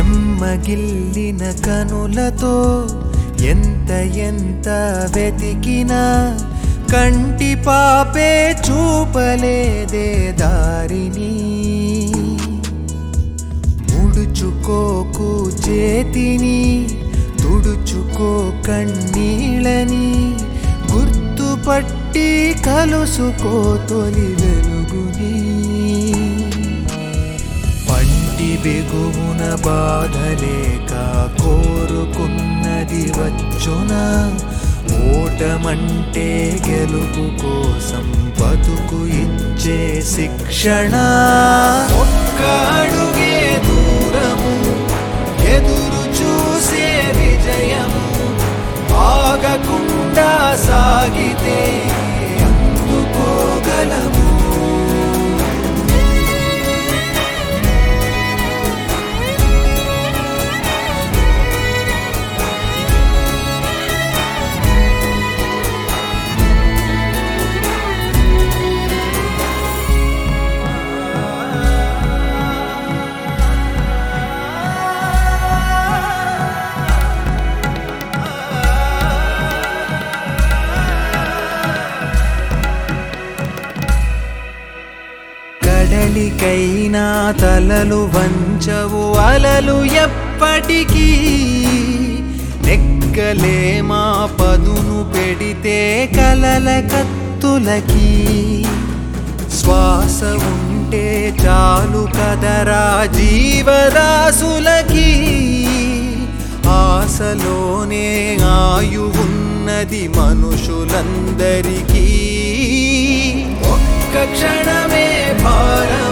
చెమ్మగిల్లిన కనులతో ఎంత ఎంత వెతికినా కంటి పాపే చూపలేదే దారిని ముడుచుకోకు చేతిని తుడుచుకో కన్నీళ్ళని గుర్తుపట్టి కలుసుకో తొలి వెలుగుని పంటి బిగువున బాధలేక కోరుకున్నది వచ్చున ఓటమంటే గెలుపు కోసం బతుకు ఇచ్చే శిక్షణ ఒక్క అడుగే దూరము ఎదురు చూసే విజయము ఆగకుండా సాగితే అందుకోగలము కడలికైనా తలలు వంచవు అలలు ఎప్పటికీ నెక్కలేమా పదును పెడితే కలల కత్తులకి శ్వాస ఉంటే చాలు కదరా జీవరాశులకి ఆశలోనే ఆయువున్నది మనుషులందరికీ ఒక్క క్షణమే భారం